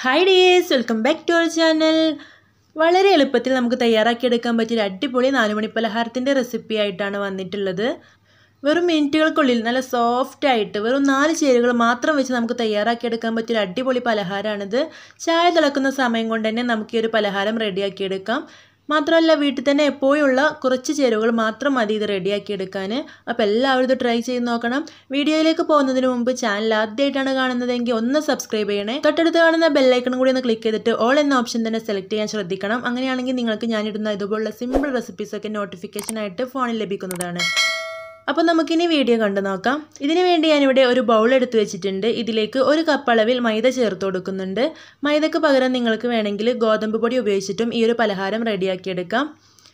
hi dears welcome back to our channel വളരെ എളുപ്പത്തിൽ നമുക്ക് തയ്യാറാക്കിയെടുക്കാൻ പറ്റിയ ഒരു അടിപൊളി നാലുമണി പലഹാരത്തിൻ്റെ റെസിപ്പി ആയിട്ടാണ് വന്നിട്ടുള്ളത് വെറും മിനിറ്റുകൾക്കുള്ളിൽ നല്ല സോഫ്റ്റ് ആയിട്ട് വെറും നാല് ചേരുവകൾ മാത്രം വെച്ച് നമുക്ക് തയ്യാറാക്കിയെടുക്കാൻ പറ്റിയ ഒരു അടിപൊളി പലഹാരമാണിത് ചായ തിളക്കുന്ന സമയം കൊണ്ട് തന്നെ നമുക്ക് ഈ ഒരു പലഹാരം റെഡിയാക്കിയെടുക്കാം മാത്രമല്ല വീട്ടിൽ തന്നെ എപ്പോഴുള്ള കുറച്ച് ചേരുവകൾ മാത്രം മതി ഇത് റെഡിയാക്കിയെടുക്കാൻ അപ്പോൾ എല്ലാവരും ഇത് ട്രൈ ചെയ്ത് നോക്കണം വീഡിയോയിലേക്ക് പോകുന്നതിന് മുമ്പ് ചാനൽ ആദ്യമായിട്ടാണ് കാണുന്നതെങ്കിൽ ഒന്ന് സബ്സ്ക്രൈബ് ചെയ്യണേ തൊട്ടടുത്ത് കാണുന്ന ബെല്ലൈക്കണും കൂടി ഒന്ന് ക്ലിക്ക് ചെയ്തിട്ട് ഓൾ എന്ന ഓപ്ഷൻ തന്നെ സെലക്ട് ചെയ്യാൻ ശ്രദ്ധിക്കണം അങ്ങനെയാണെങ്കിൽ നിങ്ങൾക്ക് ഞാനിടുന്ന ഇതുപോലുള്ള സിമ്പിൾ റെസിപ്പീസൊക്കെ നോട്ടിഫിക്കേഷനായിട്ട് ഫോണിൽ ലഭിക്കുന്നതാണ് അപ്പോൾ നമുക്കിനി വീഡിയോ കണ്ടു നോക്കാം ഇതിനു വേണ്ടി ഞാനിവിടെ ഒരു ബൗൾ എടുത്ത് വെച്ചിട്ടുണ്ട് ഇതിലേക്ക് ഒരു കപ്പ് അളവിൽ മൈദ ചേർത്ത് കൊടുക്കുന്നുണ്ട് മൈദക്ക് പകരം നിങ്ങൾക്ക് വേണമെങ്കിൽ ഗോതമ്പ് പൊടി ഉപയോഗിച്ചിട്ടും ഈ ഒരു പലഹാരം റെഡിയാക്കിയെടുക്കാം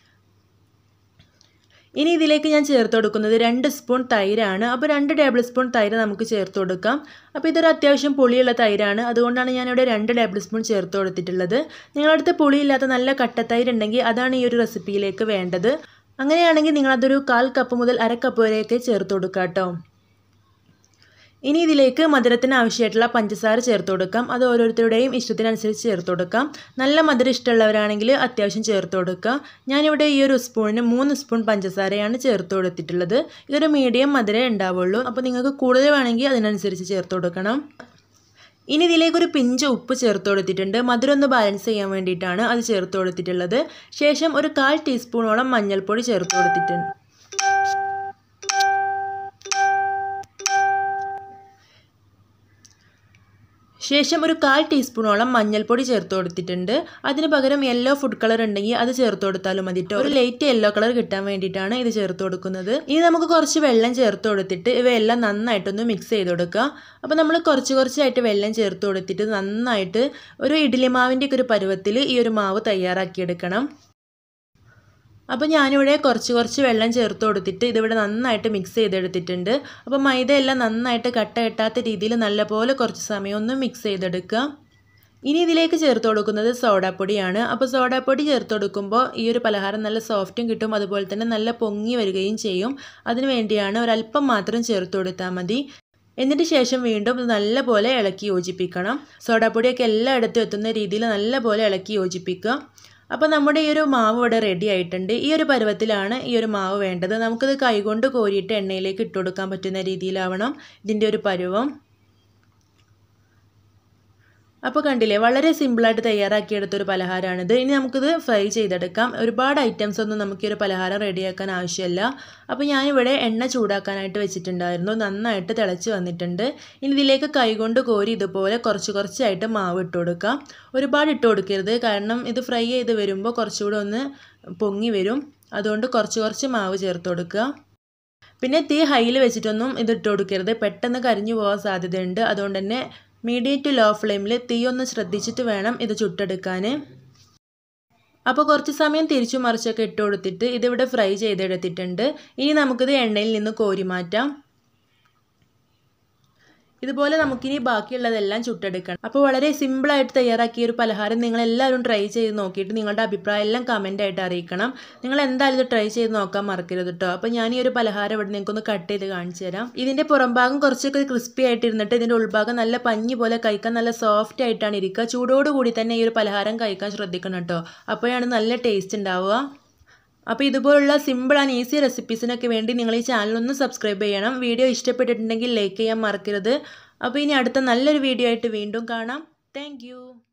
ഇനി ഇതിലേക്ക് ഞാൻ ചേർത്ത് കൊടുക്കുന്നത് രണ്ട് സ്പൂൺ തൈരാണ് അപ്പോൾ രണ്ട് ടേബിൾ സ്പൂൺ തൈര് നമുക്ക് ചേർത്ത് കൊടുക്കാം അപ്പോൾ ഇതൊരു അത്യാവശ്യം പുളിയുള്ള തൈരാണ് അതുകൊണ്ടാണ് ഞാനിവിടെ രണ്ട് ടേബിൾ സ്പൂൺ ചേർത്ത് കൊടുത്തിട്ടുള്ളത് നിങ്ങളടുത്ത് പുളിയില്ലാത്ത നല്ല കട്ടത്തൈര് ഉണ്ടെങ്കിൽ അതാണ് ഈ ഒരു റെസിപ്പിയിലേക്ക് വേണ്ടത് അങ്ങനെയാണെങ്കിൽ നിങ്ങളതൊരു കാൽ കപ്പ് മുതൽ അര കപ്പ് വരെയൊക്കെ ചേർത്ത് കൊടുക്കുക കേട്ടോ ഇനി ഇതിലേക്ക് മധുരത്തിന് ആവശ്യമായിട്ടുള്ള പഞ്ചസാര ചേർത്ത് കൊടുക്കാം അത് ഓരോരുത്തരുടെയും ഇഷ്ടത്തിനനുസരിച്ച് ചേർത്ത് കൊടുക്കാം നല്ല മധുരം ഇഷ്ടമുള്ളവരാണെങ്കിൽ അത്യാവശ്യം ചേർത്ത് കൊടുക്കുക ഞാനിവിടെ ഈ ഒരു സ്പൂണിന് മൂന്ന് സ്പൂൺ പഞ്ചസാരയാണ് ചേർത്ത് കൊടുത്തിട്ടുള്ളത് ഇതൊരു മീഡിയം മധുരമേ ഉണ്ടാവുള്ളൂ അപ്പോൾ നിങ്ങൾക്ക് കൂടുതൽ വേണമെങ്കിൽ അതിനനുസരിച്ച് ചേർത്ത് കൊടുക്കണം ഇനി ഇതിലേക്ക് ഒരു പിഞ്ച് ഉപ്പ് ചേർത്ത് കൊടുത്തിട്ടുണ്ട് മധുരം ഒന്ന് ബാലൻസ് ചെയ്യാൻ വേണ്ടിയിട്ടാണ് അത് ചേർത്ത് കൊടുത്തിട്ടുള്ളത് ശേഷം ഒരു കാൽ ടീസ്പൂണോളം മഞ്ഞൾപ്പൊടി ചേർത്ത് കൊടുത്തിട്ടുണ്ട് ശേഷം ഒരു കാൽ ടീസ്പൂണോളം മഞ്ഞൾപ്പൊടി ചേർത്ത് കൊടുത്തിട്ടുണ്ട് അതിന് പകരം യെല്ലോ ഫുഡ് കളർ ഉണ്ടെങ്കിൽ അത് ചേർത്ത് കൊടുത്താലും മതി ഒരു ലൈറ്റ് യെല്ലോ കളർ കിട്ടാൻ വേണ്ടിയിട്ടാണ് ഇത് ചേർത്ത് കൊടുക്കുന്നത് ഇനി നമുക്ക് കുറച്ച് വെള്ളം ചേർത്ത് കൊടുത്തിട്ട് ഇവയെല്ലാം നന്നായിട്ടൊന്ന് മിക്സ് ചെയ്ത് കൊടുക്കുക അപ്പോൾ നമ്മൾ കുറച്ച് കുറച്ചായിട്ട് വെള്ളം ചേർത്ത് കൊടുത്തിട്ട് നന്നായിട്ട് ഒരു ഇഡ്ഡലി മാവിൻ്റെ ഒക്കെ ഒരു പരുവത്തിൽ ഈ ഒരു മാവ് തയ്യാറാക്കിയെടുക്കണം അപ്പോൾ ഞാനിവിടെ കുറച്ച് കുറച്ച് വെള്ളം ചേർത്ത് കൊടുത്തിട്ട് ഇതിവിടെ നന്നായിട്ട് മിക്സ് ചെയ്തെടുത്തിട്ടുണ്ട് അപ്പോൾ മൈദ എല്ലാം നന്നായിട്ട് കട്ട കെട്ടാത്ത രീതിയിൽ നല്ലപോലെ കുറച്ച് സമയം ഒന്ന് മിക്സ് ചെയ്തെടുക്കുക ഇനി ഇതിലേക്ക് ചേർത്ത് കൊടുക്കുന്നത് സോഡാപ്പൊടിയാണ് അപ്പോൾ സോഡാപ്പൊടി ചേർത്ത് കൊടുക്കുമ്പോൾ ഈ ഒരു പലഹാരം നല്ല സോഫ്റ്റും കിട്ടും അതുപോലെ തന്നെ നല്ല പൊങ്ങി വരികയും ചെയ്യും അതിന് വേണ്ടിയാണ് ഒരല്പം മാത്രം ചേർത്ത് കൊടുത്താൽ മതി എന്നിട്ട് ശേഷം വീണ്ടും ഇത് നല്ലപോലെ ഇളക്കി യോജിപ്പിക്കണം സോഡാപ്പൊടിയൊക്കെ എല്ലായിടത്തും എത്തുന്ന രീതിയിൽ നല്ലപോലെ ഇളക്കി യോജിപ്പിക്കുക അപ്പോൾ നമ്മുടെ ഈ ഒരു മാവ് ഇവിടെ റെഡി ആയിട്ടുണ്ട് ഈ ഒരു പരുവത്തിലാണ് ഈ ഒരു മാവ് വേണ്ടത് നമുക്കിത് കൈകൊണ്ട് കോരിയിട്ട് എണ്ണയിലേക്ക് ഇട്ട് കൊടുക്കാൻ പറ്റുന്ന രീതിയിലാവണം ഇതിൻ്റെ ഒരു പരുവം അപ്പോൾ കണ്ടില്ലേ വളരെ സിമ്പിളായിട്ട് തയ്യാറാക്കിയെടുത്തൊരു പലഹാരമാണിത് ഇനി നമുക്കിത് ഫ്രൈ ചെയ്തെടുക്കാം ഒരുപാട് ഐറ്റംസ് ഒന്നും നമുക്ക് ഈ ഒരു പലഹാരം റെഡിയാക്കാൻ ആവശ്യമില്ല അപ്പോൾ ഞാനിവിടെ എണ്ണ ചൂടാക്കാനായിട്ട് വെച്ചിട്ടുണ്ടായിരുന്നു നന്നായിട്ട് തിളച്ച് വന്നിട്ടുണ്ട് ഇനി ഇതിലേക്ക് കൈകൊണ്ട് കോരി ഇതുപോലെ കുറച്ച് കുറച്ചായിട്ട് മാവ് ഇട്ട് കൊടുക്കാം ഒരുപാട് ഇട്ട് കൊടുക്കരുത് കാരണം ഇത് ഫ്രൈ ചെയ്ത് വരുമ്പോൾ കുറച്ചുകൂടെ ഒന്ന് പൊങ്ങി വരും അതുകൊണ്ട് കുറച്ച് കുറച്ച് മാവ് ചേർത്ത് കൊടുക്കുക പിന്നെ തീ ഹൈയിൽ വെച്ചിട്ടൊന്നും ഇത് ഇട്ട് കൊടുക്കരുത് പെട്ടെന്ന് കരിഞ്ഞു പോകാൻ സാധ്യതയുണ്ട് അതുകൊണ്ട് തന്നെ മീഡിയം ടു ലോ ഫ്ലെയിമിൽ തീ ഒന്ന് ശ്രദ്ധിച്ചിട്ട് വേണം ഇത് ചുട്ടെടുക്കാൻ അപ്പോൾ കുറച്ച് സമയം തിരിച്ചു മറിച്ചൊക്കെ ഇട്ട് കൊടുത്തിട്ട് ഇതിവിടെ ഫ്രൈ ചെയ്തെടുത്തിട്ടുണ്ട് ഇനി നമുക്കിത് എണ്ണയിൽ നിന്ന് കോരി മാറ്റാം ഇതുപോലെ നമുക്കിനി ബാക്കിയുള്ളതെല്ലാം ചുട്ടെടുക്കണം അപ്പോൾ വളരെ സിമ്പിളായിട്ട് തയ്യാറാക്കിയ ഒരു പലഹാരം നിങ്ങളെല്ലാവരും ട്രൈ ചെയ്ത് നോക്കിയിട്ട് നിങ്ങളുടെ അഭിപ്രായം എല്ലാം കമൻ്റ് ആയിട്ട് അറിയിക്കണം നിങ്ങൾ എന്തായാലും ഇത് ട്രൈ ചെയ്ത് നോക്കാൻ മറക്കരുത് കേട്ടോ അപ്പോൾ ഞാൻ ഈ ഒരു പലഹാരം ഇവിടെ നിങ്ങൾക്കൊന്ന് കട്ട് ചെയ്ത് കാണിച്ചു തരാം ഇതിൻ്റെ പുറംഭാഗം കുറച്ചൊക്കെ ക്രിസ്പി ആയിട്ടിരുന്നിട്ട് ഇതിൻ്റെ ഉൾഭാഗം നല്ല പഞ്ഞി പോലെ കഴിക്കാൻ നല്ല സോഫ്റ്റ് ആയിട്ടാണ് ഇരിക്കുക ചൂടോടുകൂടി തന്നെ ഈ ഒരു പലഹാരം കഴിക്കാൻ ശ്രദ്ധിക്കണം കേട്ടോ അപ്പോഴാണ് നല്ല ടേസ്റ്റ് ഉണ്ടാവുക അപ്പോൾ ഇതുപോലുള്ള സിമ്പിൾ ആൻഡ് ഈസി റെസിപ്പീസിനൊക്കെ വേണ്ടി നിങ്ങൾ ഈ ചാനലൊന്ന് സബ്സ്ക്രൈബ് ചെയ്യണം വീഡിയോ ഇഷ്ടപ്പെട്ടിട്ടുണ്ടെങ്കിൽ ലൈക്ക് ചെയ്യാൻ മറക്കരുത് അപ്പോൾ ഇനി അടുത്ത നല്ലൊരു വീഡിയോ ആയിട്ട് വീണ്ടും കാണാം താങ്ക്